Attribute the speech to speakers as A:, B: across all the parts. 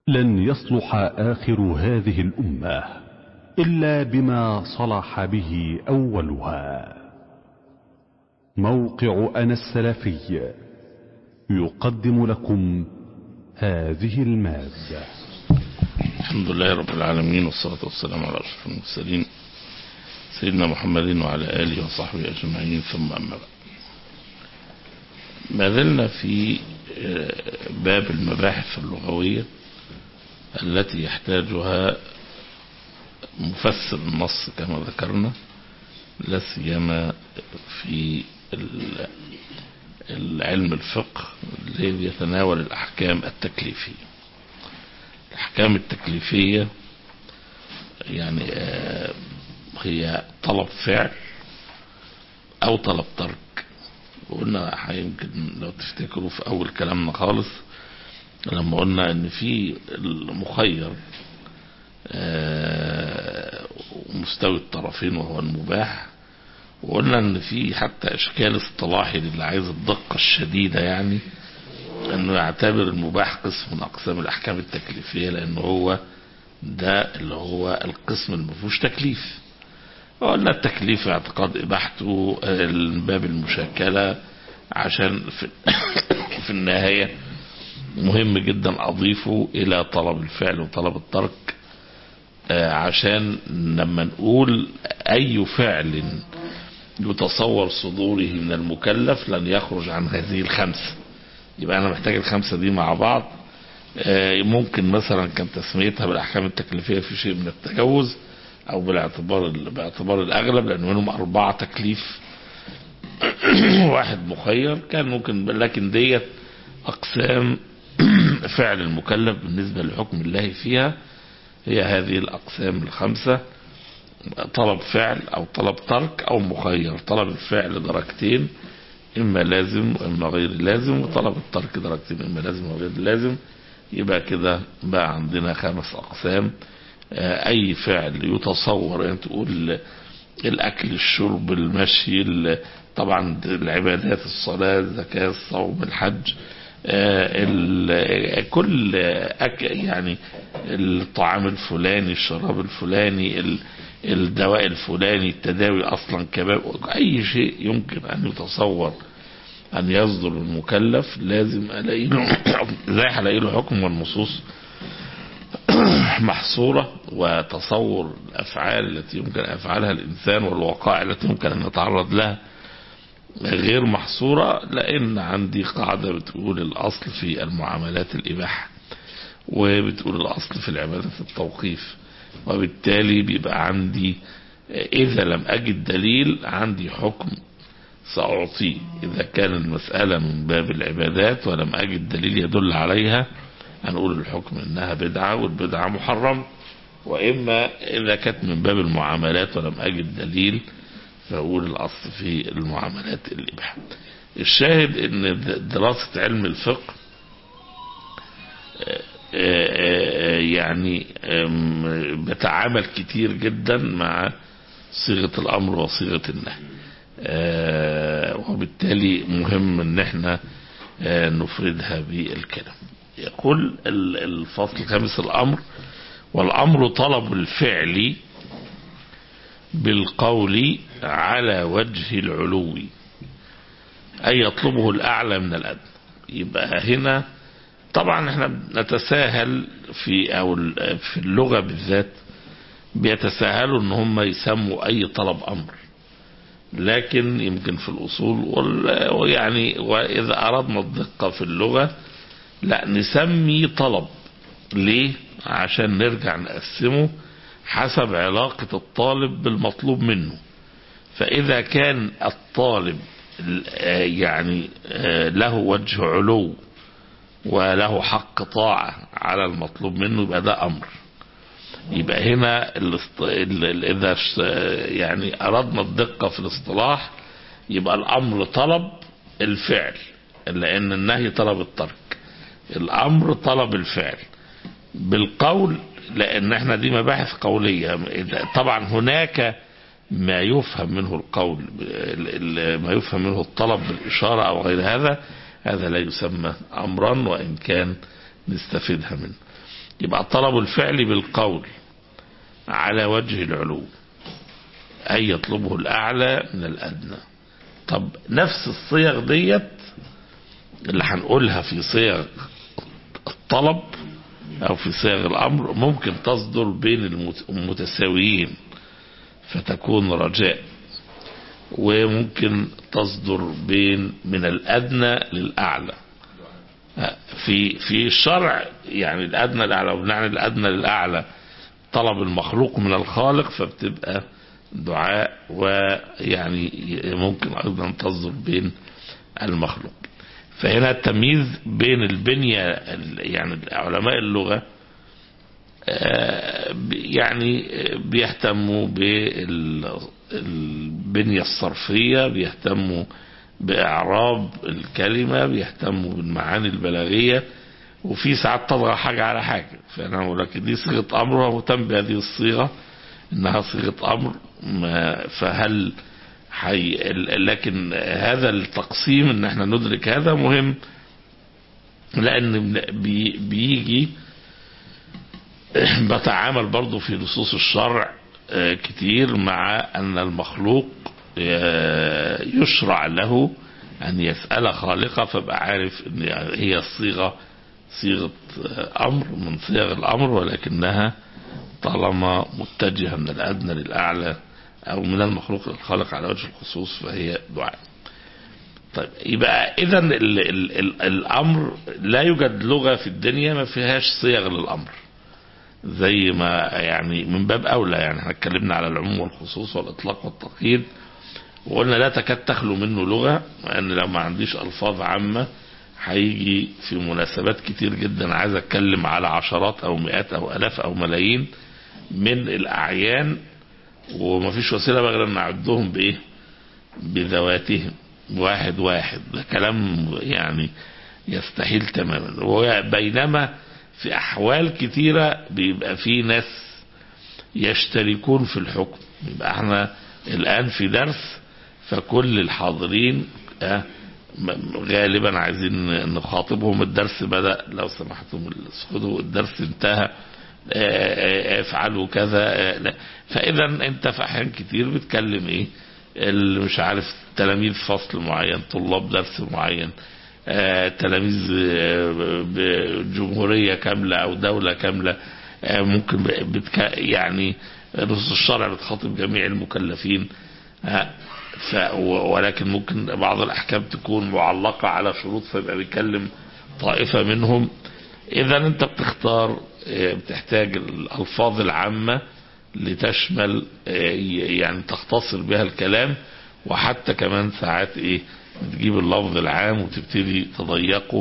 A: لن يصلح آخر هذه الأمة إلا بما صلح به أولها موقع أنا السلفي يقدم لكم هذه المادة
B: الحمد لله رب العالمين والصلاة والسلام على أشرف المرسلين سيدنا محمد وعلى آله وصحبه أجمعين ثم أما بعد ما زلنا في باب المباحث اللغوية التي يحتاجها مفسر النص كما ذكرنا لا سيما في العلم الفقه الذي يتناول الأحكام التكليفية الأحكام التكليفية يعني هي طلب فعل أو طلب ترك وقلنا يمكن لو تفتكروا في أول كلامنا خالص لما قلنا ان في المخير مستوي الطرفين وهو المباح وقلنا ان في حتى اشكال اصطلاحي للي عايز الدقة الشديدة يعني انه يعتبر المباح قسم من اقسام الاحكام التكليفية لانه هو ده اللي هو القسم اللي مفيهوش تكليف وقلنا التكليف اعتقاد اباحته باب المشاكلة عشان في, في النهاية مهم جدا اضيفه الى طلب الفعل وطلب الترك عشان لما نقول اي فعل يتصور صدوره من المكلف لن يخرج عن هذه الخمسة يبقى انا محتاج الخمسة دي مع بعض ممكن مثلا كان تسميتها بالاحكام التكليفية في شيء من التجوز او بالاعتبار باعتبار الاغلب لان منهم اربعة تكليف واحد مخير كان ممكن لكن ديت اقسام فعل المكلف بالنسبة لحكم الله فيها هي هذه الأقسام الخمسة طلب فعل أو طلب ترك أو مخير طلب الفعل درجتين إما لازم وإما غير لازم وطلب الترك درجتين إما لازم وغير لازم يبقى كده بقى عندنا خمس أقسام أي فعل يتصور يعني تقول الأكل الشرب المشي طبعا العبادات الصلاة الزكاة الصوم الحج كل يعني الطعام الفلاني الشراب الفلاني الدواء الفلاني التداوي اصلا كباب اي شيء يمكن ان يتصور ان يصدر المكلف لازم الاقي له زي هلاقي له حكم والنصوص محصورة وتصور الافعال التي يمكن ان يفعلها الانسان والوقائع التي يمكن ان يتعرض لها غير محصورة لأن عندي قاعدة بتقول الأصل في المعاملات الإباحة وبتقول الأصل في العبادة التوقيف وبالتالي بيبقى عندي إذا لم أجد دليل عندي حكم سأعطيه إذا كان المسألة من باب العبادات ولم أجد دليل يدل عليها هنقول الحكم إنها بدعة والبدعة محرم وإما إذا كانت من باب المعاملات ولم أجد دليل فأقول الأصل في المعاملات الإباحة الشاهد ان دراسة علم الفقه يعني بتعامل كتير جدا مع صيغة الأمر وصيغة النهي وبالتالي مهم ان احنا نفردها بالكلام يقول الفصل الخامس الأمر والأمر طلب الفعل بالقول على وجه العلو أي يطلبه الأعلى من الأدنى يبقى هنا طبعا احنا نتساهل في أو في اللغة بالذات بيتساهلوا ان هم يسموا أي طلب أمر لكن يمكن في الأصول ويعني وإذا أردنا الدقة في اللغة لا نسمي طلب ليه عشان نرجع نقسمه حسب علاقة الطالب بالمطلوب منه فإذا كان الطالب يعني له وجه علو وله حق طاعة على المطلوب منه يبقى ده أمر يبقى هنا إذا يعني أردنا الدقة في الاصطلاح يبقى الأمر طلب الفعل لأن النهي طلب الترك الأمر طلب الفعل بالقول لأن احنا دي مباحث قولية طبعا هناك ما يفهم منه القول ما يفهم منه الطلب بالإشارة أو غير هذا هذا لا يسمى أمرا وإن كان نستفيدها منه يبقى طلب الفعل بالقول على وجه العلو أي يطلبه الأعلى من الأدنى طب نفس الصيغ ديت اللي هنقولها في صيغ الطلب أو في صيغ الأمر ممكن تصدر بين المتساويين فتكون رجاء وممكن تصدر بين من الأدنى للأعلى في في الشرع يعني الأدنى للأعلى وبنعني الأدنى للأعلى طلب المخلوق من الخالق فبتبقى دعاء ويعني ممكن أيضا تصدر بين المخلوق فهنا التمييز بين البنية يعني علماء اللغة يعني بيهتموا بالبنية الصرفية بيهتموا بإعراب الكلمة بيهتموا بالمعاني البلاغية وفي ساعات تطغى حاجة على حاجة فأنا أقول لك دي صيغة أمر ومهتم بهذه الصيغة إنها صيغة أمر فهل حي لكن هذا التقسيم إن احنا ندرك هذا مهم لأن بي بيجي بتعامل برضو في نصوص الشرع كتير مع أن المخلوق يشرع له أن يسأل خالقه فبقى عارف أن هي الصيغة صيغة أمر من صيغ الأمر ولكنها طالما متجهة من الأدنى للأعلى أو من المخلوق للخالق على وجه الخصوص فهي دعاء طيب يبقى إذا الأمر لا يوجد لغة في الدنيا ما فيهاش صيغ للأمر زي ما يعني من باب أولى يعني احنا اتكلمنا على العموم والخصوص والإطلاق والتقييد وقلنا لا تكاد تخلو منه لغة لأن لو ما عنديش ألفاظ عامة هيجي في مناسبات كتير جدا عايز اتكلم على عشرات او مئات او الاف او ملايين من الاعيان ومفيش وسيله بقى غير ان اعدهم بايه بذواتهم واحد واحد ده كلام يعني يستحيل تماما وبينما في احوال كتيره بيبقى في ناس يشتركون في الحكم يبقى احنا الان في درس فكل الحاضرين اه غالبا عايزين نخاطبهم الدرس بدأ لو سمحتم اسكتوا الدرس انتهى افعلوا كذا فاذا انت في احيان كتير بتكلم ايه اللي مش عارف تلاميذ فصل معين طلاب درس معين تلاميذ جمهورية كاملة او دولة كاملة ممكن بتك يعني نص الشرع بتخاطب جميع المكلفين ف ولكن ممكن بعض الأحكام تكون معلقة على شروط فيبقى بيكلم طائفة منهم إذا أنت بتختار بتحتاج الألفاظ العامة لتشمل يعني تختصر بها الكلام وحتى كمان ساعات إيه تجيب اللفظ العام وتبتدي تضيقه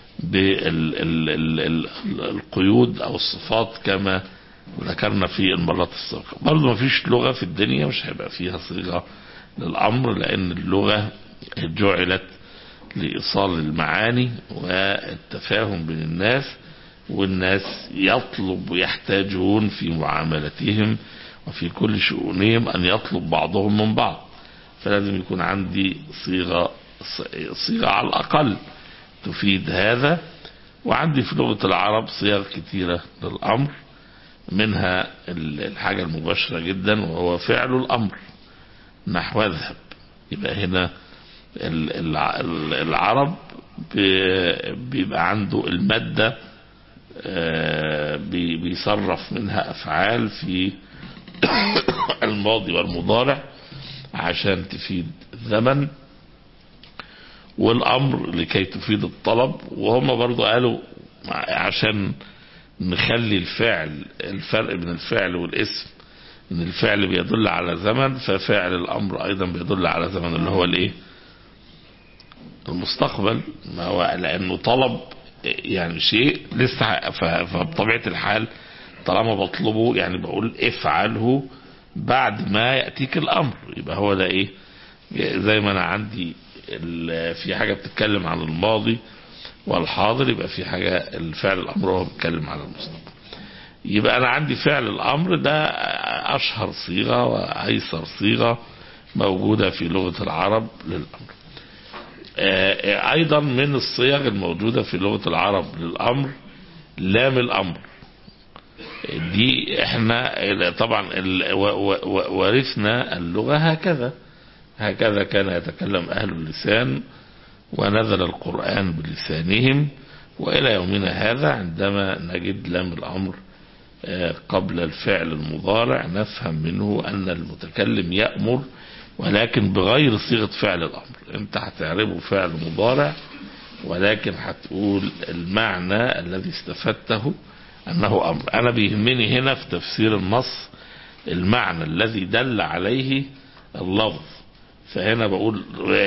B: بالقيود أو الصفات كما ذكرنا في المرات السابقة برضه مفيش لغة في الدنيا مش هيبقى فيها صيغة للأمر لأن اللغة جعلت لإيصال المعاني والتفاهم بين الناس والناس يطلب ويحتاجون في معاملتهم وفي كل شؤونهم أن يطلب بعضهم من بعض فلازم يكون عندي صيغة صيغة على الأقل تفيد هذا وعندي في لغة العرب صيغ كثيرة للأمر منها الحاجة المباشرة جدا وهو فعل الأمر نحو اذهب يبقى هنا العرب بيبقى عنده المادة بيصرف منها أفعال في الماضي والمضارع عشان تفيد الزمن والأمر لكي تفيد الطلب وهم برضو قالوا عشان نخلي الفعل الفرق بين الفعل والاسم ان الفعل بيدل على زمن ففعل الامر ايضا بيدل على زمن اللي هو الايه المستقبل ما هو لانه طلب يعني شيء لسه فبطبيعه الحال طالما بطلبه يعني بقول افعله بعد ما ياتيك الامر يبقى هو ده ايه زي ما انا عندي في حاجه بتتكلم عن الماضي والحاضر يبقى في حاجه الفعل الامر هو بيتكلم عن المستقبل يبقى انا عندي فعل الامر ده اشهر صيغه وايسر صيغه موجوده في لغه العرب للامر ايضا من الصيغ الموجوده في لغه العرب للامر لام الامر دي احنا طبعا ال- و- و- ورثنا اللغة هكذا هكذا كان يتكلم أهل اللسان ونزل القرآن بلسانهم وإلى يومنا هذا عندما نجد لام الأمر آه، قبل الفعل المضارع نفهم منه أن المتكلم يأمر ولكن بغير صيغة فعل الأمر أنت هتعربه فعل مضارع ولكن هتقول المعنى الذي استفدته أنه أمر أنا بيهمني هنا في تفسير النص المعنى الذي دل عليه اللفظ فهنا بقول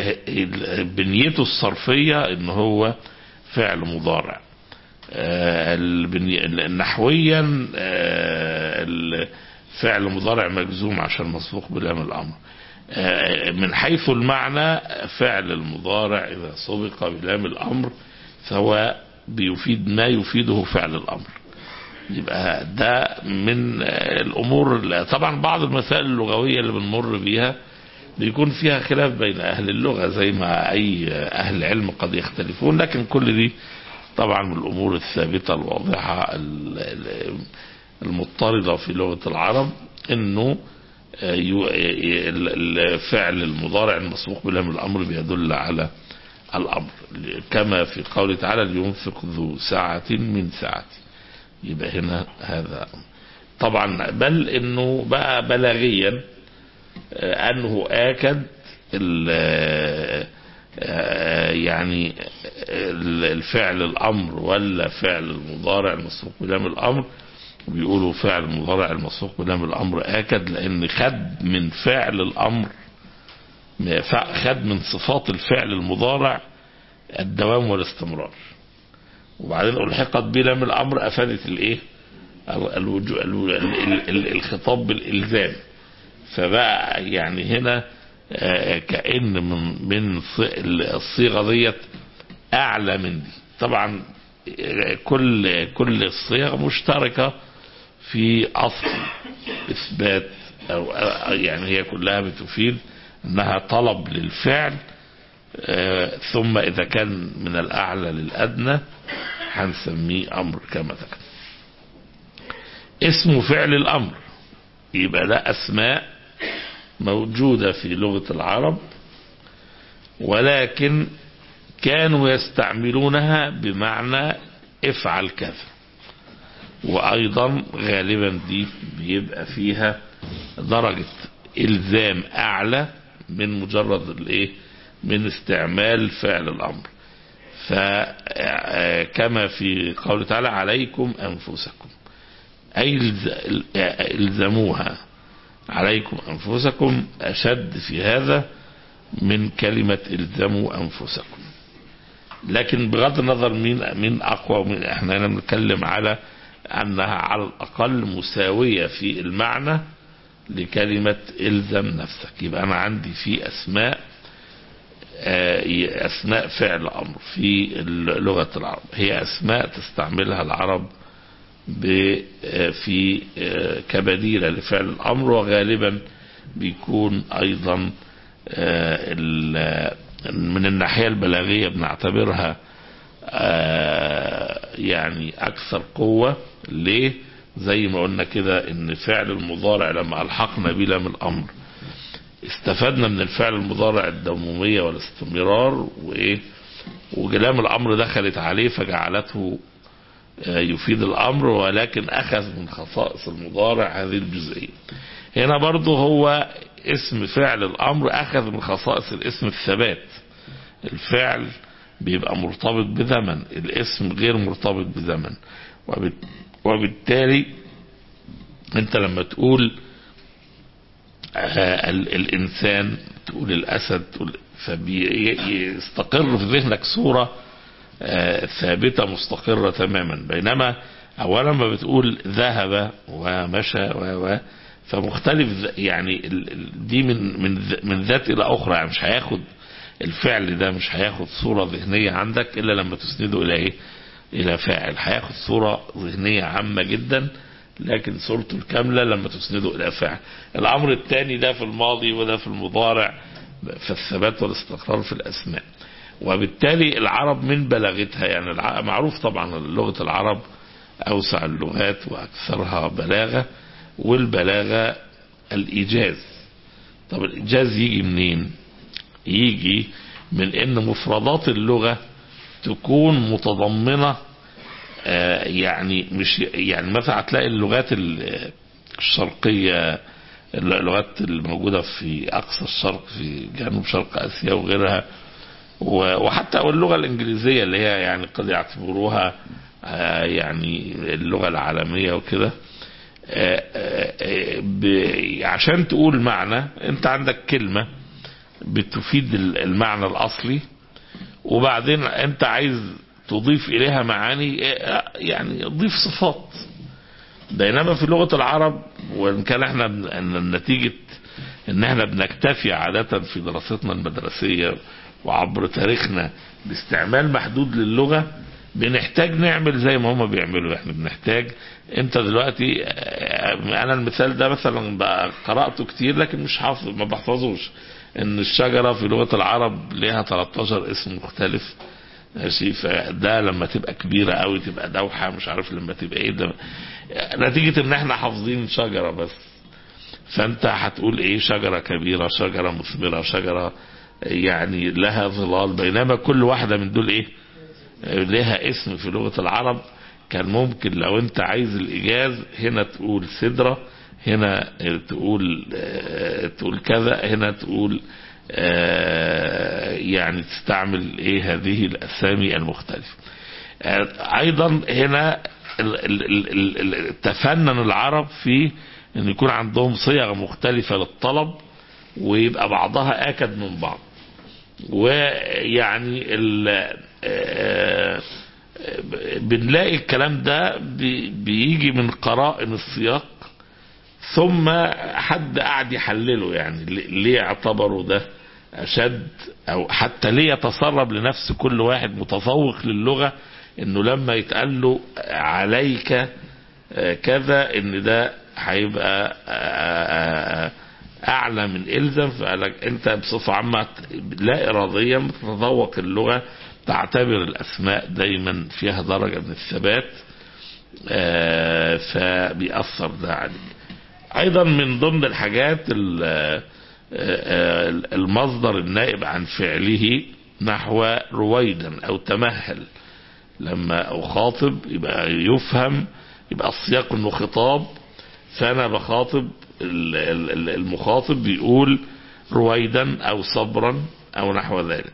B: بنيته الصرفية ان هو فعل مضارع آه، البني- نحويا آه، الفعل مضارع مجزوم عشان مسبوق بلام الامر آه، من حيث المعنى فعل المضارع اذا سبق بلام الامر فهو بيفيد ما يفيده فعل الامر يبقى ده من آه، الامور اللي- طبعا بعض المسائل اللغويه اللي بنمر بيها بيكون فيها خلاف بين اهل اللغه زي ما اي اهل العلم قد يختلفون لكن كل دي طبعا من الامور الثابته الواضحه ال- ال- المضطرده في لغه العرب انه آه، يو- ال- الفعل المضارع المسبوق بلام الامر بيدل على الامر كما في قوله تعالى لينفق ذو سعه من سعته يبقى هنا هذا طبعا بل انه بقى بلاغيا آه، انه اكد ال- آه، يعني ال- الفعل الامر ولا فعل المضارع المسبوق بلام الامر بيقولوا فعل المضارع المسبوق بلام الامر اكد لان خد من فعل الامر خد من صفات الفعل المضارع الدوام والاستمرار وبعدين الحقت بلام الامر افادت الايه الوجو- ال- ال- ال- الخطاب بالالزام فبقى يعني هنا آه، كأن من من ص- الصيغة ديت أعلى من دي طبعا آه، كل كل الصيغ مشتركة في أصل إثبات أو آه، يعني هي كلها بتفيد أنها طلب للفعل آه، ثم إذا كان من الأعلى للأدنى هنسميه أمر كما ذكر اسم فعل الأمر يبقى ده أسماء موجودة في لغة العرب ولكن كانوا يستعملونها بمعنى افعل كذا وأيضا غالبا دي بيبقى فيها درجة إلزام أعلى من مجرد الإيه من استعمال فعل الأمر فكما في قوله تعالى عليكم أنفسكم أي الز- الزموها عليكم أنفسكم أشد في هذا من كلمة الزموا أنفسكم لكن بغض النظر مين مين أقوى من احنا هنا بنتكلم على أنها على الأقل مساوية في المعنى لكلمة الزم نفسك يبقى أنا عندي في أسماء آه، أسماء فعل أمر في لغة العرب هي أسماء تستعملها العرب ب- آه، في آه، كبديلة لفعل الأمر وغالبا بيكون أيضا آه، ال- من الناحية البلاغية بنعتبرها آه، يعني أكثر قوة ليه زي ما قلنا كده ان فعل المضارع لما ألحقنا به لام الأمر استفدنا من الفعل المضارع الدومومية والاستمرار وإيه وجلام الأمر دخلت عليه فجعلته آه، يفيد الأمر ولكن أخذ من خصائص المضارع هذه الجزئية هنا برضه هو اسم فعل الأمر أخذ من خصائص الاسم الثبات الفعل بيبقى مرتبط بزمن الاسم غير مرتبط بزمن وبالت- وبالتالي انت لما تقول آه، ال- الإنسان تقول الأسد تقول فبيستقر في ذهنك صورة آه، ثابتة مستقرة تماما بينما أولا ما بتقول ذهب ومشى و و فمختلف ذ- يعني ال- ال- دي من من ذ- من ذات إلى أخرى يعني مش هياخد الفعل ده مش هياخد صورة ذهنية عندك إلا لما تسنده إلى إيه؟ إلى فاعل هياخد صورة ذهنية عامة جدا لكن صورته الكاملة لما تسنده إلى فاعل الأمر الثاني ده في الماضي وده في المضارع فالثبات والاستقرار في الأسماء وبالتالي العرب من بلاغتها يعني الع- معروف طبعا لغة العرب أوسع اللغات وأكثرها بلاغة والبلاغة الإيجاز طب الإيجاز يجي منين يجي من ان مفردات اللغة تكون متضمنة آه يعني مش يعني مثلا هتلاقي اللغات الشرقية اللغات الموجودة في أقصى الشرق في جنوب شرق آسيا وغيرها وحتى اللغة الإنجليزية اللي هي يعني قد يعتبروها آه يعني اللغة العالمية وكده عشان تقول معنى انت عندك كلمة بتفيد المعنى الأصلي وبعدين أنت عايز تضيف إليها معاني يعني ضيف صفات بينما في لغة العرب وإن كان احنا نتيجة ان احنا بنكتفي عادة في دراستنا المدرسية وعبر تاريخنا باستعمال محدود للغة بنحتاج نعمل زي ما هما بيعملوا احنا بنحتاج انت دلوقتي انا المثال ده مثلا قرأته كتير لكن مش حافظ ما بحفظوش ان الشجرة في لغة العرب لها 13 اسم مختلف ماشي فده لما تبقى كبيرة قوي تبقى دوحة مش عارف لما تبقى ايه ده نتيجة ان احنا حافظين شجرة بس فانت هتقول ايه شجرة كبيرة شجرة مثمرة شجرة يعني لها ظلال بينما كل واحدة من دول ايه لها اسم في لغة العرب كان ممكن لو انت عايز الايجاز هنا تقول سدرة هنا تقول تقول كذا هنا تقول يعني تستعمل ايه هذه الاسامي المختلفة ايضا هنا تفنن العرب في ان يكون عندهم صيغ مختلفة للطلب ويبقى بعضها اكد من بعض ويعني بنلاقي الكلام ده بيجي من قرائن السياق ثم حد قاعد يحلله يعني ليه اعتبروا ده اشد او حتى ليه يتسرب لنفس كل واحد متفوق للغة انه لما يتقال له عليك كذا ان ده هيبقى اعلى من الزم فقالك انت بصفة عامة لا اراديا بتتذوق اللغة تعتبر الاسماء دايما فيها درجة من الثبات فبيأثر ده عليك ايضا من ضمن الحاجات المصدر النائب عن فعله نحو رويدا او تمهل لما اخاطب يبقى يفهم يبقى السياق انه خطاب فانا بخاطب المخاطب بيقول رويدا او صبرا او نحو ذلك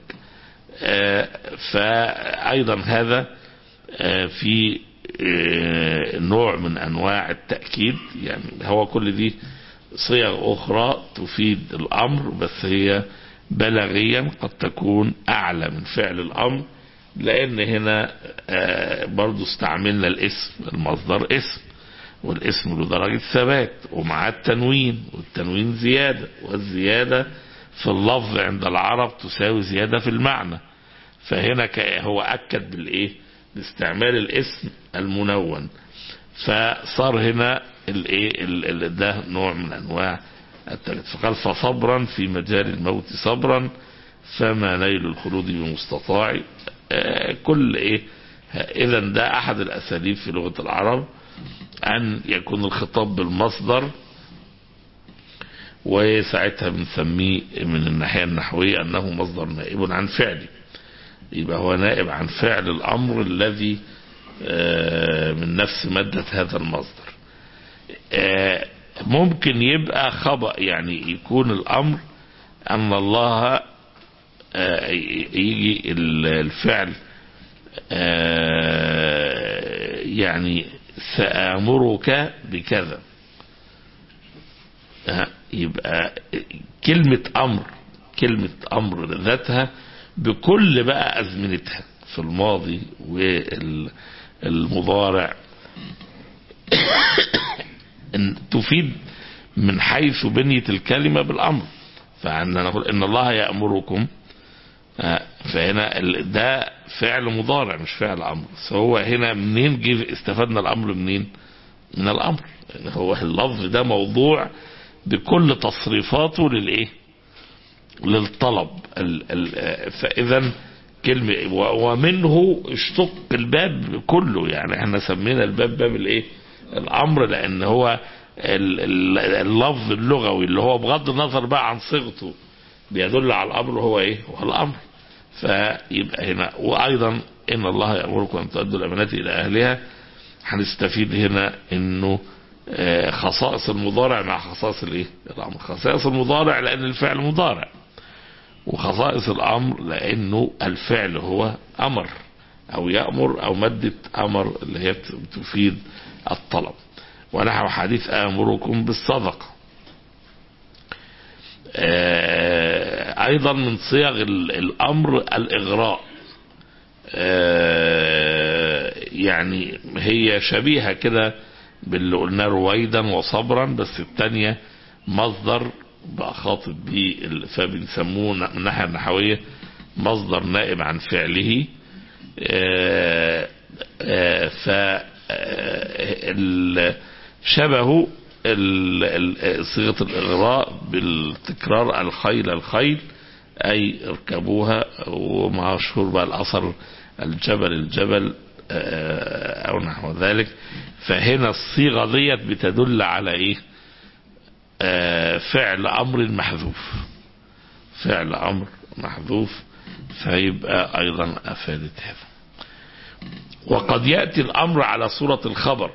B: فايضا هذا في نوع من انواع التأكيد يعني هو كل دي صيغ اخرى تفيد الامر بس هي بلاغيا قد تكون اعلى من فعل الامر لان هنا برضو استعملنا الاسم المصدر اسم والاسم له درجة ثبات ومع التنوين والتنوين زيادة والزيادة في اللفظ عند العرب تساوي زيادة في المعنى فهنا هو أكد بالإيه باستعمال الاسم المنون فصار هنا الايه ده نوع من انواع التلت فقال فصبرا في مجال الموت صبرا فما نيل الخلود بمستطاع كل ايه اذا ده احد الاساليب في لغة العرب ان يكون الخطاب بالمصدر وساعتها بنسميه من الناحية النحوية انه مصدر نائب عن فعله يبقى هو نائب عن فعل الامر الذي من نفس مادة هذا المصدر ممكن يبقى خبأ يعني يكون الامر ان الله يجي الفعل يعني سآمرك بكذا يبقى كلمة امر كلمة امر ذاتها بكل بقى ازمنتها في الماضي والمضارع ان تفيد من حيث بنية الكلمة بالامر فعندنا نقول ان الله يأمركم فهنا ده فعل مضارع مش فعل امر هو هنا منين جه استفدنا الامر منين من الامر هو اللفظ ده موضوع بكل تصريفاته للايه للطلب فاذا كلمة و- ومنه اشتق الباب كله يعني احنا سمينا الباب باب الايه الامر لان هو ال- ال- اللفظ اللغوي اللي هو بغض النظر بقى عن صيغته بيدل على الامر هو ايه هو الامر فيبقى هنا وايضا ان الله يامركم ان تؤدوا الامانات الى اهلها هنستفيد هنا انه آه، خصائص المضارع مع خصائص الايه الامر خصائص المضارع لان الفعل مضارع وخصائص الامر لانه الفعل هو امر او يامر او ماده امر اللي هي تفيد الطلب ونحو حديث امركم بالصدقه آه، ايضا من صيغ ال- الامر الاغراء آه، يعني هي شبيهه كده باللي قلناه رويدا وصبرا بس الثانيه مصدر بقى خاطب بيه ال- فبنسموه من الناحيه النحويه مصدر نائب عن فعله آه، آه، ف آه، ال- شبهه ال- ال- صيغه الاغراء بالتكرار الخيل الخيل اي اركبوها ومشهور بقى الاثر الجبل الجبل آه، او نحو ذلك فهنا الصيغه ديت بتدل على ايه آه، فعل امر محذوف فعل امر محذوف فيبقى ايضا افادت هذا وقد ياتي الامر على صوره الخبر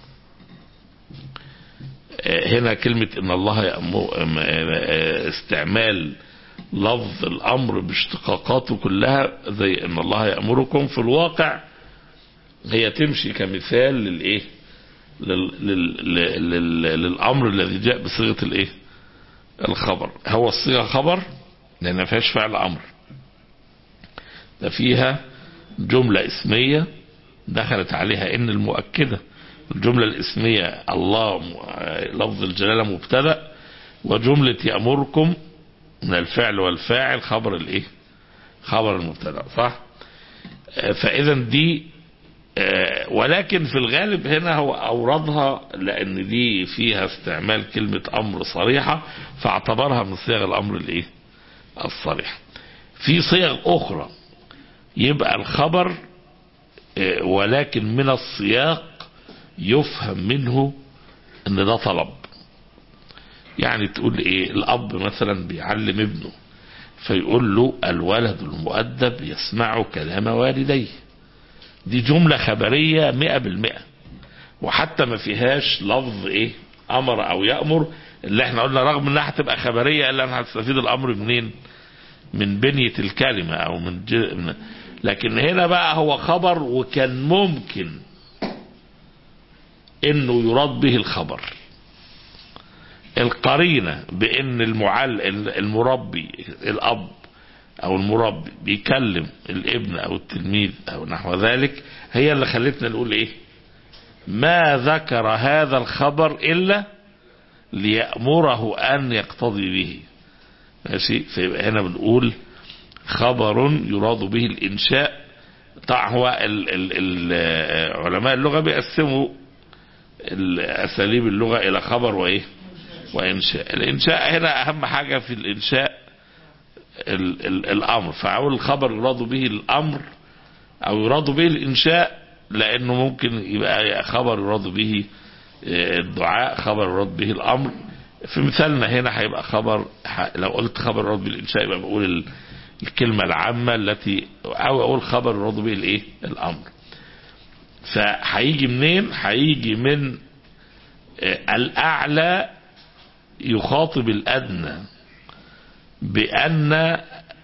B: آه، هنا كلمه ان الله يأمر آه، استعمال لفظ الامر باشتقاقاته كلها زي ان الله يامركم في الواقع هي تمشي كمثال للايه لل... لل... لل... لل... للامر الذي جاء بصيغه الايه الخبر هو الصيغه خبر لان ما فيهاش فعل امر ده فيها جمله اسميه دخلت عليها ان المؤكده الجمله الاسميه الله م- لفظ الجلاله مبتدا وجمله يامركم من الفعل والفاعل خبر الايه خبر المبتدا صح آه، فاذا دي آه، ولكن في الغالب هنا هو اوردها لان دي فيها استعمال كلمه امر صريحه فاعتبرها من صيغ الامر الايه الصريح في صيغ اخرى يبقى الخبر آه، ولكن من السياق يفهم منه ان ده طلب يعني تقول ايه الاب مثلا بيعلم ابنه فيقول له الولد المؤدب يسمع كلام والديه دي جملة خبرية مئة بالمئة وحتى ما فيهاش لفظ ايه امر او يأمر اللي احنا قلنا رغم انها هتبقى خبرية الا انها هتستفيد الامر منين من بنية الكلمة او من, ج... من لكن هنا بقى هو خبر وكان ممكن انه يراد به الخبر القرينة بان المعل المربي الاب او المربي بيكلم الابن او التلميذ او نحو ذلك هي اللي خلتنا نقول ايه ما ذكر هذا الخبر الا ليأمره ان يقتضي به ماشي فيبقى هنا بنقول خبر يراد به الانشاء طبعا هو ال ال ال علماء اللغة بيقسموا اساليب اللغة الى خبر وايه وانشاء الانشاء هنا اهم حاجة في الانشاء ال ال الامر فاول الخبر يراد به الامر او يراد به الانشاء لانه ممكن يبقى خبر يراد به الدعاء خبر يراد به الامر في مثالنا هنا هيبقى خبر لو قلت خبر يراد به الانشاء يبقى بقول الكلمة العامة التي او اقول خبر يراد به الايه الامر فهيجي منين هيجي من الاعلى يخاطب الادنى بأن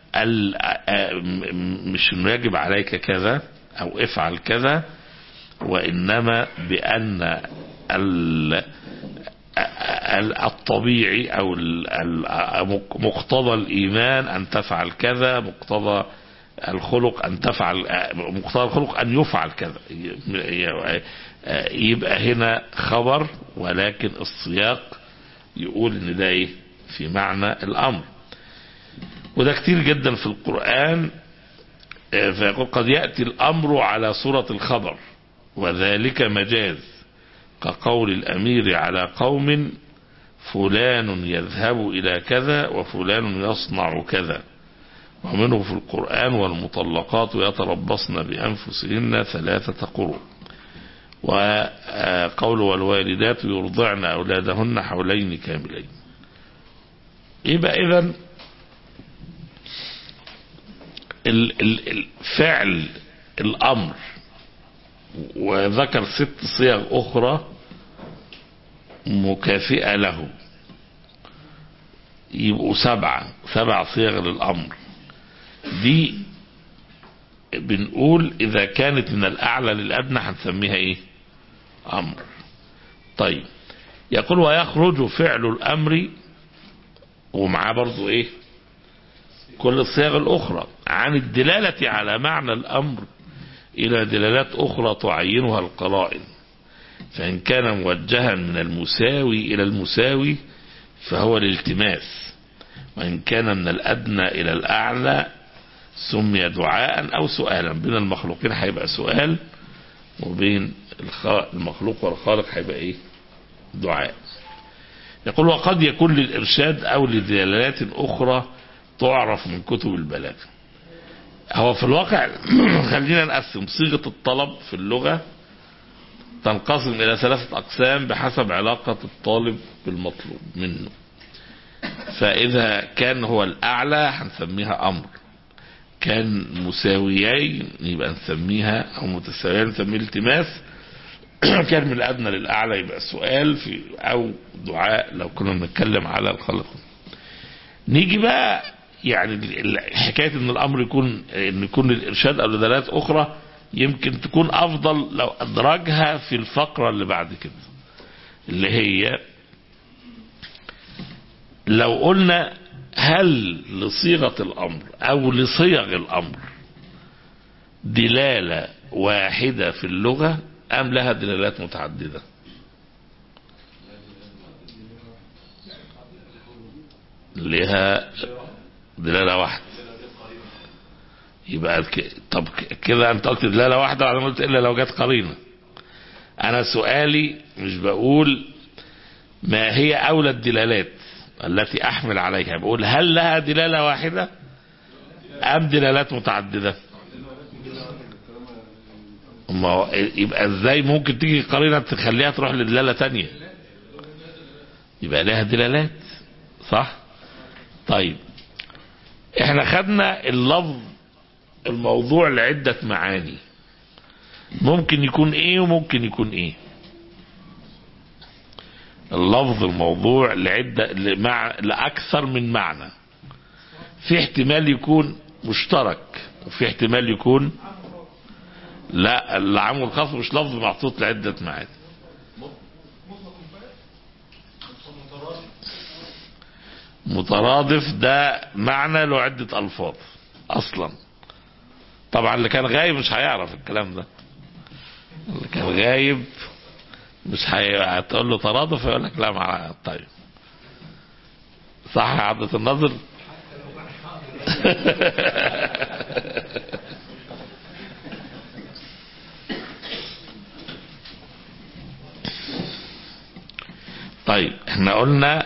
B: مش انه يجب عليك كذا او افعل كذا وانما بان الطبيعي او مقتضى الايمان ان تفعل كذا مقتضى الخلق ان تفعل مقتضى الخلق ان يفعل كذا يبقى هنا خبر ولكن السياق يقول ان ده ايه في معنى الامر وده كتير جدا في القرآن فيقول قد يأتي الأمر على صورة الخبر وذلك مجاز كقول الأمير على قوم فلان يذهب إلى كذا وفلان يصنع كذا ومنه في القرآن والمطلقات يتربصن بأنفسهن ثلاثة قروء وقول والوالدات يرضعن أولادهن حولين كاملين يبقى إذن الفعل الأمر وذكر ست صيغ أخرى مكافئة له يبقوا سبعة سبع صيغ للأمر دي بنقول إذا كانت من الأعلى للأدنى هنسميها إيه أمر طيب يقول ويخرج فعل الأمر ومعاه برضو إيه كل الصيغ الأخرى عن الدلالة على معنى الأمر إلى دلالات أخرى تعينها القرائن فإن كان موجها من المساوي إلى المساوي فهو الالتماس وإن كان من الأدنى إلى الأعلى سمي دعاء أو سؤالا بين المخلوقين هيبقى سؤال وبين المخلوق والخالق هيبقى إيه دعاء يقول وقد يكون للإرشاد أو لدلالات أخرى تعرف من كتب البلاغة هو في الواقع خلينا نقسم صيغة الطلب في اللغة تنقسم إلى ثلاثة أقسام بحسب علاقة الطالب بالمطلوب منه فإذا كان هو الأعلى هنسميها أمر كان مساويين يبقى نسميها أو متساويين نسميه التماس كان من الأدنى للأعلى يبقى سؤال في أو دعاء لو كنا بنتكلم على الخلق نيجي بقى يعني حكاية ان الامر يكون ان يكون للارشاد او لدلالات اخرى يمكن تكون افضل لو ادرجها في الفقرة اللي بعد كده اللي هي لو قلنا هل لصيغة الامر او لصيغ الامر دلالة واحدة في اللغة ام لها دلالات متعددة لها دلالة واحدة يبقى ك... طب كده انت قلت دلالة واحدة وعلى قلت الا لو جت قرينة انا سؤالي مش بقول ما هي اولى الدلالات التي احمل عليها بقول هل لها دلالة واحدة ام دلالات متعددة ما هو يبقى ازاي ممكن تيجي قرينة تخليها تروح لدلالة تانية يبقى لها دلالات صح طيب احنا خدنا اللفظ الموضوع لعدة معاني ممكن يكون ايه وممكن يكون ايه اللفظ الموضوع لعدة لمع... لأكثر من معنى في احتمال يكون مشترك وفي احتمال يكون لا العام والخاص مش لفظ محطوط لعدة معاني مترادف ده معنى له عدة ألفاظ أصلا طبعا اللي كان غايب مش هيعرف الكلام ده اللي كان غايب مش هي... هتقول له ترادف يقول لك لا مع طيب صح يا عبدة النظر طيب احنا قلنا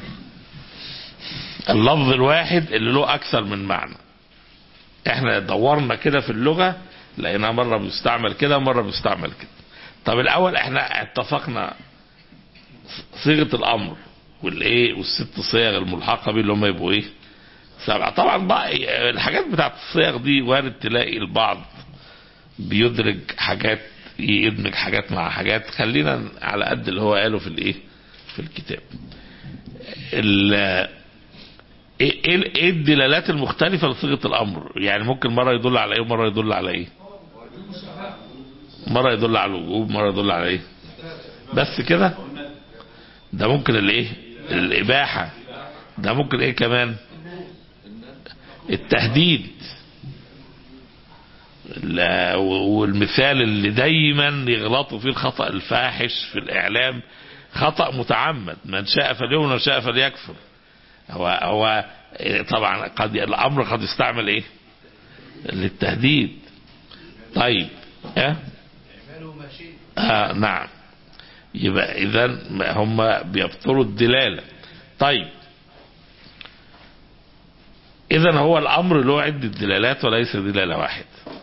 B: اللفظ الواحد اللي له اكثر من معنى احنا دورنا كده في اللغة لقينا مرة بيستعمل كده مرة بيستعمل كده طب الاول احنا اتفقنا صيغة الامر والايه والست صيغ الملحقة بيه اللي هم يبقوا ايه سبعة طبعا بقى الحاجات بتاعت الصيغ دي وارد تلاقي البعض بيدرج حاجات يدمج حاجات مع حاجات خلينا على قد اللي هو قاله في الايه في الكتاب ايه ايه الدلالات المختلفة لصيغة الامر يعني ممكن مرة يدل على ايه ومرة يدل على ايه مرة يدل على الوجوب مرة يدل على ايه بس كده ده ممكن الايه الاباحة ده ممكن ايه كمان التهديد والمثال اللي دايما يغلطوا فيه الخطأ الفاحش في الاعلام خطأ متعمد من شاء فليؤمن ومن شاء فليكفر هو هو طبعا قد الامر قد يستعمل ايه للتهديد طيب اه, آه نعم يبقى اذا هم بيبطلوا الدلاله طيب اذا هو الامر له عدة دلالات وليس دلالة واحد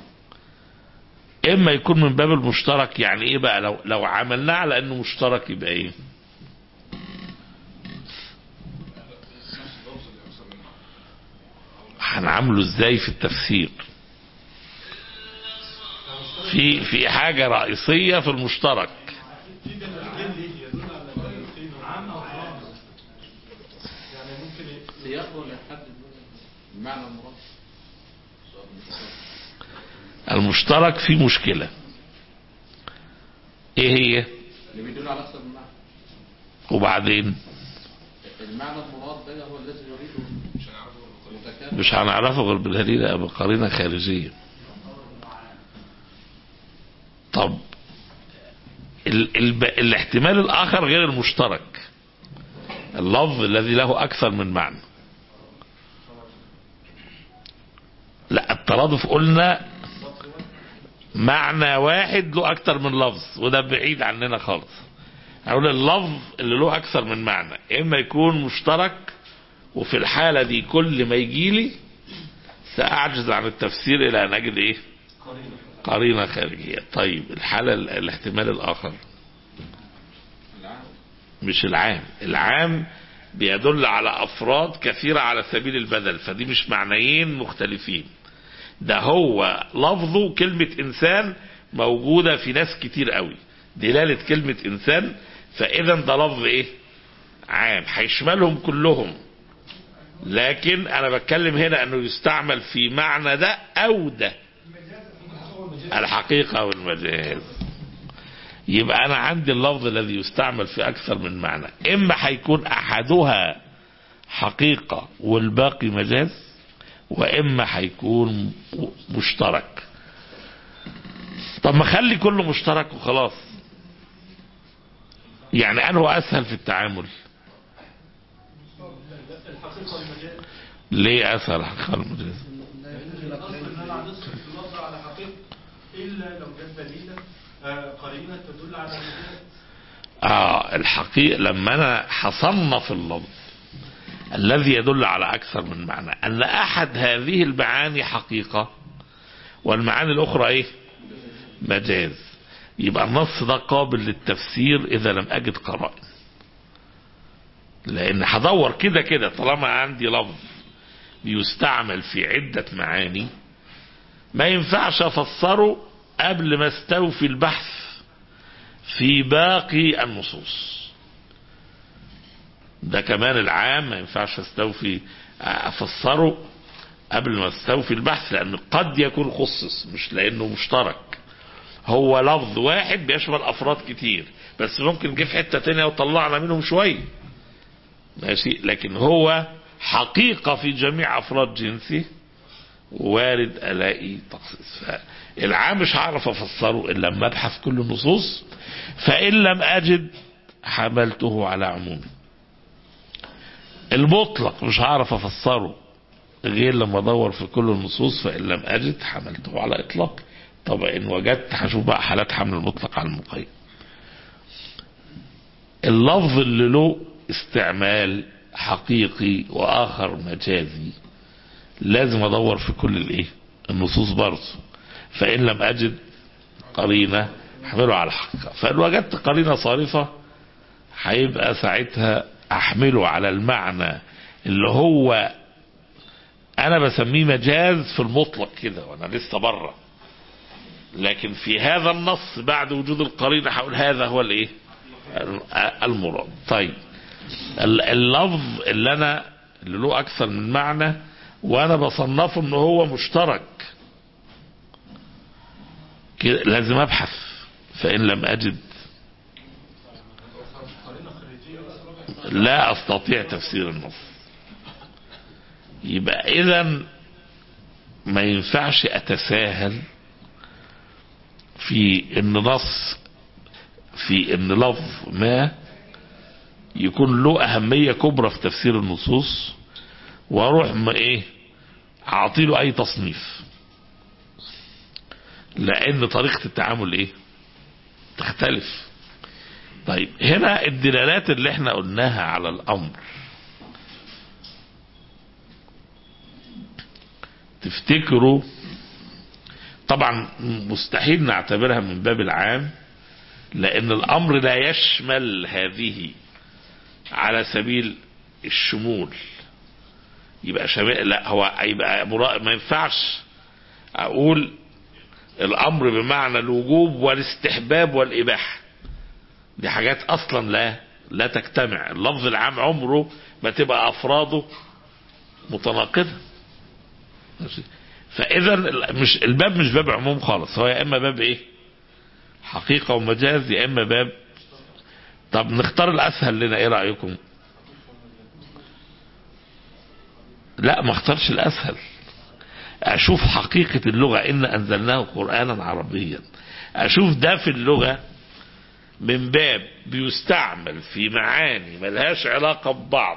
B: اما يكون من باب المشترك يعني ايه بقى لو لو عملناه على انه مشترك يبقى ايه هنعمله ازاي في التفسير في في حاجة رئيسية في المشترك
C: سياق ولا يحدد المعنى المراد
B: المشترك فيه مشكلة ايه هي
C: اللي بيدل على اكثر من معنى
B: وبعدين
C: المعنى المراد ده هو الذي يريده متكامل
B: مش هنعرفه غير بالدليل بقرينة خارجية طب ال ال الاحتمال الآخر غير المشترك اللفظ الذي له أكثر من معنى لا الترادف قلنا معنى واحد له أكثر من لفظ وده بعيد عننا خالص أقول اللفظ اللي له أكثر من معنى إما يكون مشترك وفي الحالة دي كل ما يجي لي سأعجز عن التفسير إلى أن أجد إيه قرينة خارجية طيب الحالة الاحتمال الآخر مش العام العام بيدل على أفراد كثيرة على سبيل البدل فدي مش معنيين مختلفين ده هو لفظه كلمة إنسان موجودة في ناس كتير قوي دلالة كلمة إنسان فإذا ده لفظ إيه عام هيشملهم كلهم لكن أنا بتكلم هنا أنه يستعمل في معنى ده أو ده الحقيقة والمجاز يبقى أنا عندي اللفظ الذي يستعمل في أكثر من معنى إما هيكون أحدها حقيقة والباقي مجاز وإما هيكون مشترك طب ما خلي كله مشترك وخلاص يعني أنه أسهل في التعامل ليه أسهل الحقيقة والمجاز
D: الاصل ان انا هنصرف اللفظ على حقيقه الا لو جت دليلا آه، قرينه تدل على المجاز
B: آه الحقيقة لما أنا حصنف اللفظ الذي يدل على أكثر من معنى أن أحد هذه المعاني حقيقة والمعاني الأخرى إيه مجاز يبقى النص ده قابل للتفسير إذا لم أجد قرائن لأن هدور كده كده طالما عندي لفظ بيستعمل في عدة معاني ما ينفعش أفسره قبل ما استوفي البحث في باقي النصوص ده كمان العام ما ينفعش استوفي افسره قبل ما استوفي البحث لان قد يكون خصص مش لانه مشترك هو لفظ واحد بيشمل افراد كتير بس ممكن جه في حته تانية وطلعنا منهم شويه ماشي لكن هو حقيقه في جميع افراد جنسي وارد الاقي تخصيص العام مش هعرف افسره الا لما ابحث كل النصوص فان لم اجد حملته على عمومه المطلق مش هعرف افسره غير لما ادور في كل النصوص فان لم اجد حملته على اطلاق طب ان وجدت هشوف بقى حالات حمل المطلق على المقيد اللفظ اللي له استعمال حقيقي واخر مجازي لازم ادور في كل الايه النصوص برضه فان لم اجد قرينه احمله على الحقيقه فان وجدت قرينه صارفه هيبقى ساعتها احمله على المعنى اللي هو انا بسميه مجاز في المطلق كده وانا لسه بره لكن في هذا النص بعد وجود القرينه هقول هذا هو الايه المراد طيب اللفظ اللي انا اللي له اكثر من معنى وانا بصنفه ان هو مشترك كده لازم ابحث فان لم اجد لا استطيع تفسير النص يبقى اذا ما ينفعش اتساهل في ان نص في ان لفظ ما يكون له اهميه كبرى في تفسير النصوص واروح ما ايه اعطيله اي تصنيف لان طريقه التعامل ايه تختلف طيب هنا الدلالات اللي احنا قلناها على الامر تفتكروا طبعا مستحيل نعتبرها من باب العام لأن الأمر لا يشمل هذه على سبيل الشمول يبقى شمال لا هو يبقى مرا- ما ينفعش أقول الأمر بمعنى الوجوب والاستحباب والإباحة دي حاجات أصلا لا لا تجتمع اللفظ العام عمره ما تبقى أفراده متناقضة ماشي؟ فإذا ال- مش الباب مش باب عموم خالص هو يا إما باب إيه حقيقة ومجاز يا إما باب طب نختار الأسهل لنا إيه رأيكم لا ما اختارش الأسهل أشوف حقيقة اللغة إن أنزلناه قرآنا عربيا أشوف ده في اللغة من باب بيستعمل في معاني ملهاش علاقة ببعض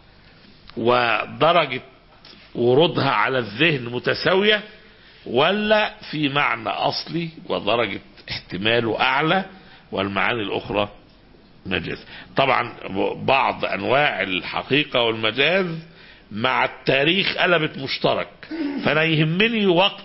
B: ودرجة ورودها على الذهن متساوية ولا في معنى أصلي ودرجة احتماله أعلى والمعاني الأخرى مجاز طبعا بعض أنواع الحقيقة والمجاز مع التاريخ قلبت مشترك فأنا يهمني وقت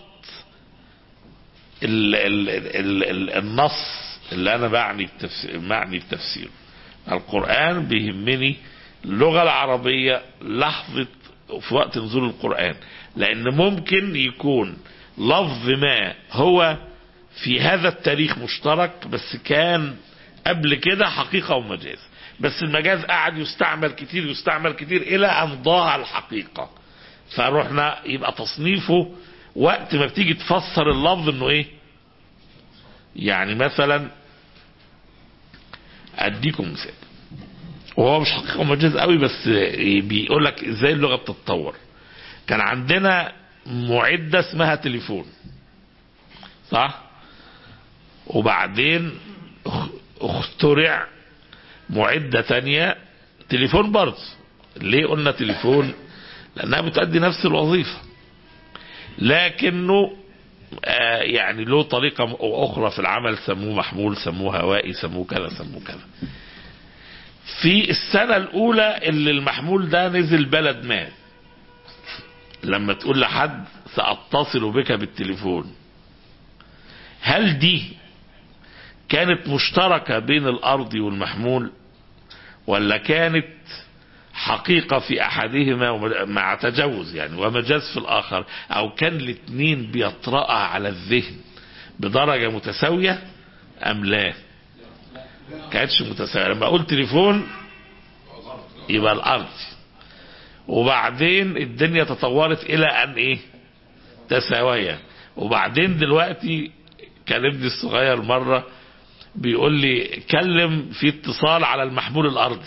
B: ال ال ال ال النص اللي أنا بعني بتفسير معني بتفسيره القرآن بيهمني اللغة العربية لحظة في وقت نزول القرآن لأن ممكن يكون لفظ ما هو في هذا التاريخ مشترك بس كان قبل كده حقيقة ومجاز بس المجاز قعد يستعمل كتير يستعمل كتير إلى أن ضاع الحقيقة فروحنا يبقى تصنيفه وقت ما بتيجي تفسر اللفظ انه ايه يعني مثلا اديكم مثال وهو مش حقيقة ومجاز قوي بس بيقول لك ازاي اللغة بتتطور كان عندنا معدة اسمها تليفون صح وبعدين اخ- اخترع معدة تانية تليفون برضه ليه قلنا تليفون لانها بتؤدي نفس الوظيفة لكنه آه يعني له طريقة م- أخرى في العمل سموه محمول سموه هوائي سموه كذا سموه كذا في السنة الأولى اللي المحمول ده نزل بلد ما لما تقول لحد سأتصل بك بالتليفون هل دي كانت مشتركة بين الأرض والمحمول ولا كانت حقيقة في أحدهما وم- مع تجوز يعني ومجاز في الآخر أو كان الاثنين بيطرأ على الذهن بدرجة متساوية أم لا كانتش متساوية لما أقول تليفون يبقى الأرض وبعدين الدنيا تطورت إلى أن إيه تساوية وبعدين دلوقتي كان ابني الصغير مرة بيقول لي كلم في اتصال على المحمول الأرضي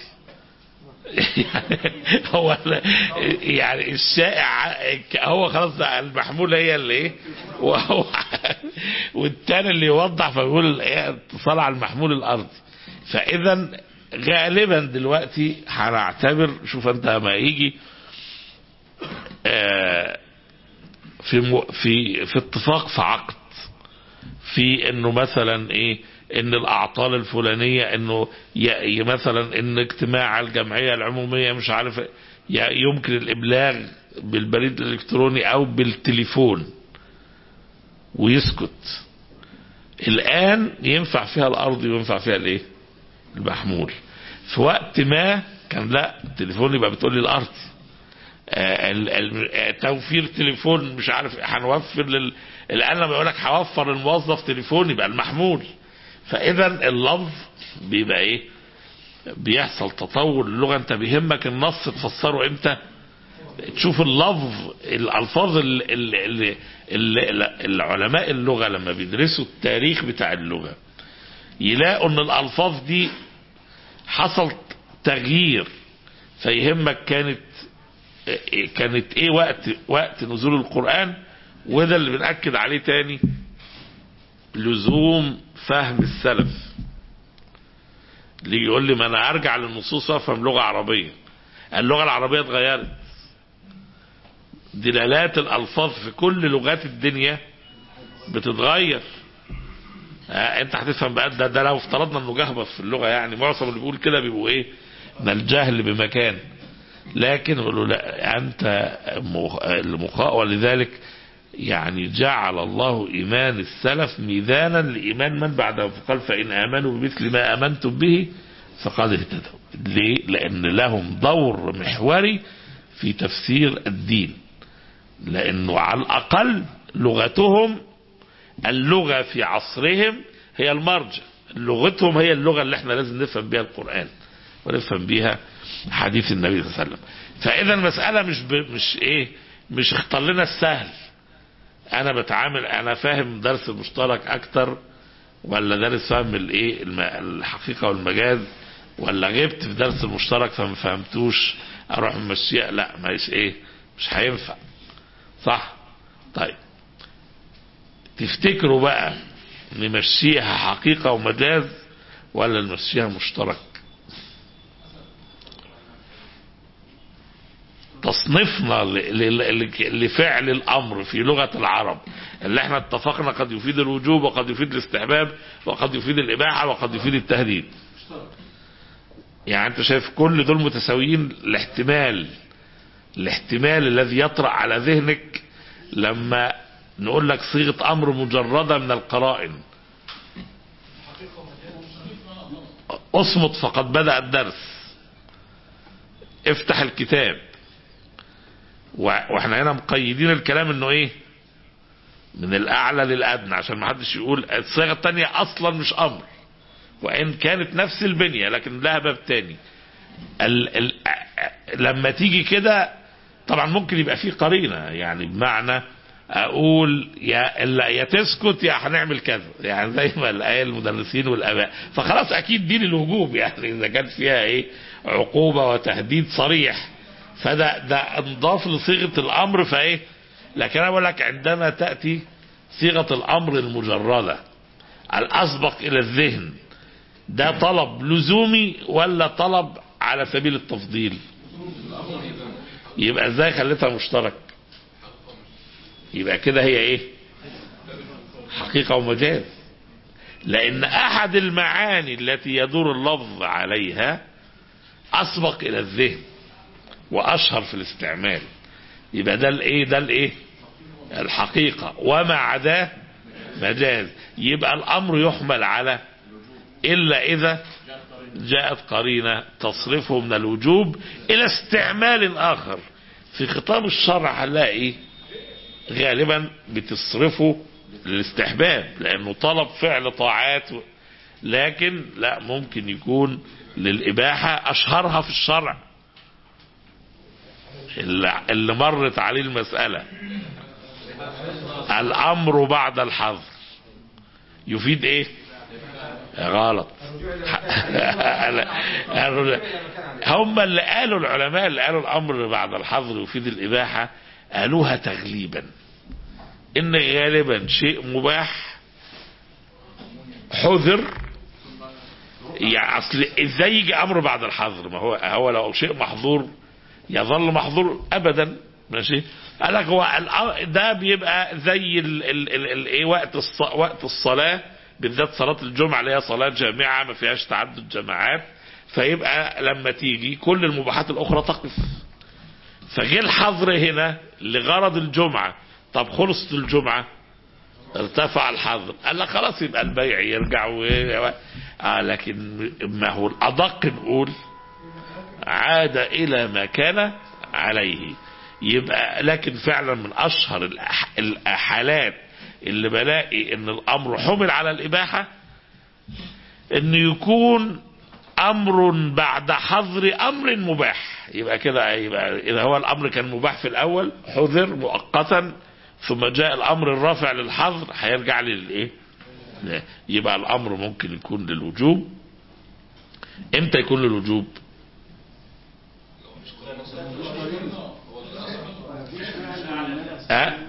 B: هو يعني الشائع هو خلاص ده المحمول هي اللي ايه وهو والتاني اللي يوضح فيقول ايه اتصال على المحمول الارضي فاذا غالبا دلوقتي هنعتبر شوف انت لما يجي آه، في م- في في اتفاق في عقد في انه مثلا ايه ان الاعطال الفلانيه انه ي- ي- مثلا ان اجتماع الجمعيه العموميه مش عارف ي- يمكن الابلاغ بالبريد الالكتروني او بالتليفون ويسكت الان ينفع فيها الارض وينفع فيها الايه المحمول في وقت ما كان لا التليفون يبقى بتقول لي الارض آه، ال- ال- آه، توفير تليفون مش عارف هنوفر لل... الان لما يقول لك هوفر الموظف تليفون يبقى المحمول فاذا اللفظ بيبقى ايه بيحصل تطور اللغه انت بيهمك النص تفسره امتى تشوف اللفظ الالفاظ اللي, اللي, اللي العلماء اللغه لما بيدرسوا التاريخ بتاع اللغه يلاقوا ان الالفاظ دي حصل تغيير فيهمك كانت كانت ايه وقت وقت نزول القرآن وده اللي بنأكد عليه تاني لزوم فهم السلف اللي يقول لي ما انا ارجع للنصوص وافهم لغة عربية اللغة العربية اتغيرت دلالات الالفاظ في كل لغات الدنيا بتتغير آه انت هتفهم بقى ده, ده لو افترضنا انه جهبط في اللغة يعني معظم اللي بيقول كده بيبقوا ايه من الجهل بمكان لكن يقولوا لا انت مخ... المخاء ولذلك يعني جعل الله إيمان السلف ميزانا لإيمان من بعدهم فقال فإن آمنوا بمثل ما آمنتم به فقد اهتدوا ليه؟ لأن لهم دور محوري في تفسير الدين لأنه على الأقل لغتهم اللغة في عصرهم هي المرجع لغتهم هي اللغة اللي احنا لازم نفهم بها القرآن ونفهم بها حديث النبي صلى الله عليه وسلم فإذا المسألة مش ب... مش ايه مش اختار لنا السهل انا بتعامل انا فاهم درس المشترك اكتر ولا دارس فهم الايه الم- الحقيقة والمجاز ولا غبت في درس المشترك فما فهمتوش اروح ممشيها لا مش ايه مش هينفع صح طيب تفتكروا بقى نمشيها حقيقة ومجاز ولا نمشيها مشترك تصنيفنا ل- ل- ل- لفعل الامر في لغة العرب اللي احنا اتفقنا قد يفيد الوجوب وقد يفيد الاستحباب وقد يفيد الاباحة وقد يفيد التهديد يعني انت شايف كل دول متساويين الاحتمال الاحتمال الذي يطرأ على ذهنك لما نقول لك صيغة امر مجردة من القرائن اصمت فقد بدأ الدرس افتح الكتاب و- واحنا هنا مقيدين الكلام انه ايه من الاعلى للادنى عشان ما حدش يقول الصيغه الثانيه اصلا مش امر وان كانت نفس البنيه لكن لها باب تاني ال ال لما تيجي كده طبعا ممكن يبقى فيه قرينه يعني بمعنى اقول يا الا يا تسكت يا هنعمل كذا يعني زي ما الايه المدرسين والاباء فخلاص اكيد دي للوجوب يعني اذا كانت فيها ايه عقوبه وتهديد صريح فده ده انضاف لصيغه الامر فايه لكن انا بقول لك عندما تاتي صيغه الامر المجرده الاسبق الى الذهن ده طلب لزومي ولا طلب على سبيل التفضيل يبقى ازاي خليتها مشترك يبقى كده هي ايه حقيقة ومجاز لان احد المعاني التي يدور اللفظ عليها اسبق الى الذهن واشهر في الاستعمال يبقى ده الايه ده الايه الحقيقة وما عداه مجاز يبقى الامر يحمل على الا اذا جاءت قرينة تصرفه من الوجوب الى استعمال اخر في خطاب الشرع هنلاقي غالبا بتصرفه للاستحباب لانه طلب فعل طاعات و- لكن لا ممكن يكون للاباحة اشهرها في الشرع اللي اللي مرت عليه المسألة الامر بعد الحظر يفيد ايه غلط هم اللي قالوا العلماء اللي قالوا الامر بعد الحظر يفيد الاباحه قالوها تغليبا ان غالبا شيء مباح حذر يعني اصل ازاي يجي امر بعد الحظر ما هو هو لو شيء محظور يظل محظور ابدا ماشي قال لك هو الأ- ده بيبقى زي ال ال ال ال ايه وقت الص وقت الصلاه بالذات صلاه الجمعه اللي هي صلاه جامعه ما فيهاش تعدد جماعات فيبقى لما تيجي كل المباحات الاخرى تقف فجه الحظر هنا لغرض الجمعه طب خلصت الجمعه ارتفع الحظر قال لك خلاص يبقى البيع يرجع و... آه لكن ما هو الادق نقول عاد الى ما كان عليه يبقى لكن فعلا من اشهر الأح- الحالات اللي بلاقي ان الامر حمل على الاباحه ان يكون امر بعد حظر امر مباح يبقى كده يبقى اذا هو الامر كان مباح في الاول حذر مؤقتا ثم جاء الامر الرافع للحظر هيرجع للايه لا. يبقى الامر ممكن يكون للوجوب امتى يكون للوجوب ها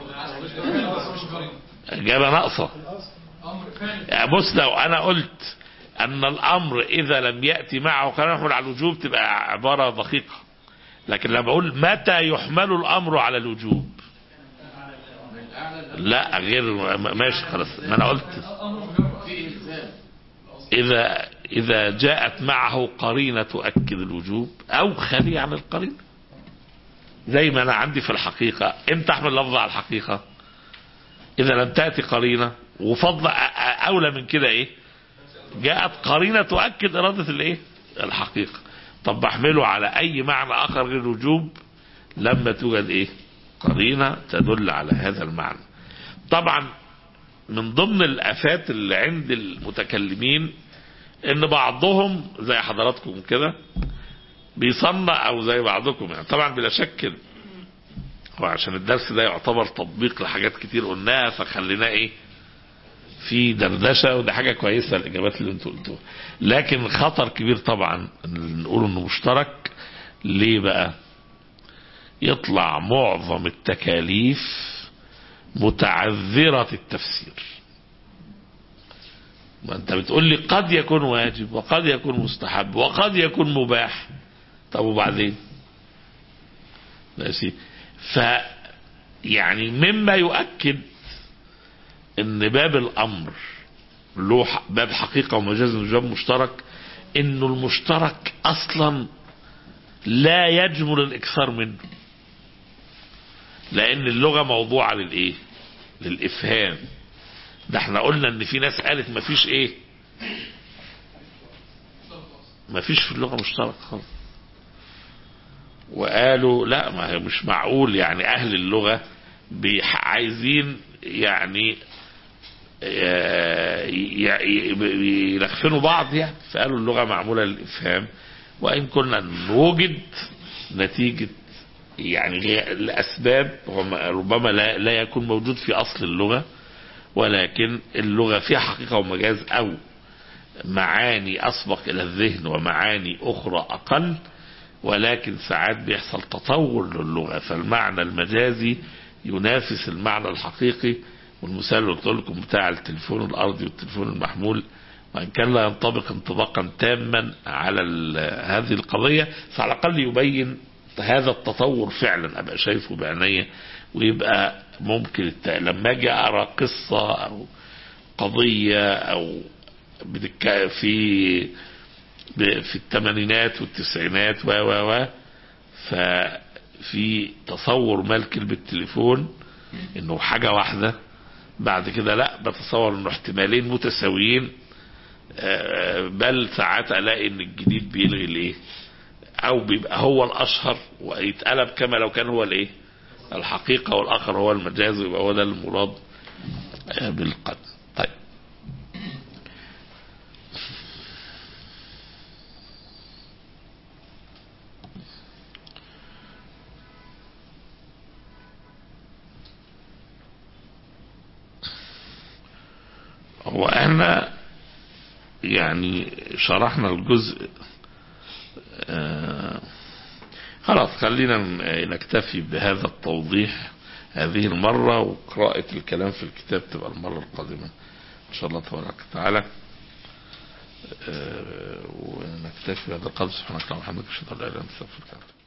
B: إجابة ناقصة يعني بص لو أنا قلت أن الأمر إذا لم يأتي معه كلام يحمل على الوجوب تبقى عبارة دقيقة لكن لما أقول متى يحمل الأمر على الوجوب لا غير ماشي خلاص ما أنا قلت إذا إذا جاءت معه قرينة تؤكد الوجوب أو خالية عن القرينة زي ما أنا عندي في الحقيقة امتى أحمل لفظ على الحقيقة إذا لم تأتي قرينة وفضل أ- أ- أولى من كده إيه جاءت قرينة تؤكد إرادة الإيه الحقيقة طب بحمله على أي معنى آخر غير الوجوب لما توجد إيه قرينة تدل على هذا المعنى طبعا من ضمن الآفات اللي عند المتكلمين ان بعضهم زي حضراتكم كده بيصنع او زي بعضكم يعني طبعا بلا شك وعشان الدرس ده يعتبر تطبيق لحاجات كتير قلناها فخليناه ايه في دردشه وده حاجه كويسه الاجابات اللي انتوا قلتوها لكن خطر كبير طبعا إن نقول انه مشترك ليه بقى يطلع معظم التكاليف متعذره التفسير ما انت بتقول لي قد يكون واجب وقد يكون مستحب وقد يكون مباح طب وبعدين ماشي ف يعني مما يؤكد ان باب الامر له ح- باب حقيقه ومجاز وجواب مشترك انه المشترك اصلا لا يجمل الاكثار منه لان اللغه موضوعه للايه للافهام ده احنا قلنا ان في ناس قالت مفيش ايه مفيش في اللغه مشترك خالص وقالوا لا ما هي مش معقول يعني اهل اللغه بيح- عايزين يعني آه، ي- ي- يلخفنوا بعض يعني فقالوا اللغه معموله للافهام وان كنا نوجد نتيجه يعني غي- لاسباب هم ربما لا, لا يكون موجود في اصل اللغه ولكن اللغه فيها حقيقه ومجاز او معاني اسبق الى الذهن ومعاني اخرى اقل ولكن ساعات بيحصل تطور للغه فالمعنى المجازي ينافس المعنى الحقيقي والمثال اللي قلت لكم بتاع التليفون الارضي والتليفون المحمول وان كان لا ينطبق انطباقا تاما على ال- هذه القضيه فعلى الاقل يبين هذا التطور فعلا ابقى شايفه بعينيا ويبقى ممكن الت... لما اجي اقرا قصه او قضيه او بتك... في ب- في الثمانينات والتسعينات و و و ففي تصور مال كلمة تليفون انه حاجة واحدة بعد كده لا بتصور انه احتمالين متساويين آه، بل ساعات الاقي ان الجديد بيلغي الايه او بيبقى هو الاشهر ويتقلب كما لو كان هو الايه الحقيقة والاخر هو المجاز ويبقى هو ده المراد آه، بالقدر طيب هو احنا يعني شرحنا الجزء آه خلاص خلينا ن- نكتفي بهذا التوضيح هذه المرة وقراءة الكلام في الكتاب تبقى المرة القادمة إن شاء الله تبارك وتعالى آه ونكتفي بهذا القدر سبحانك اللهم وبحمدك أشهد أن لا إله إلا أنت أستغفرك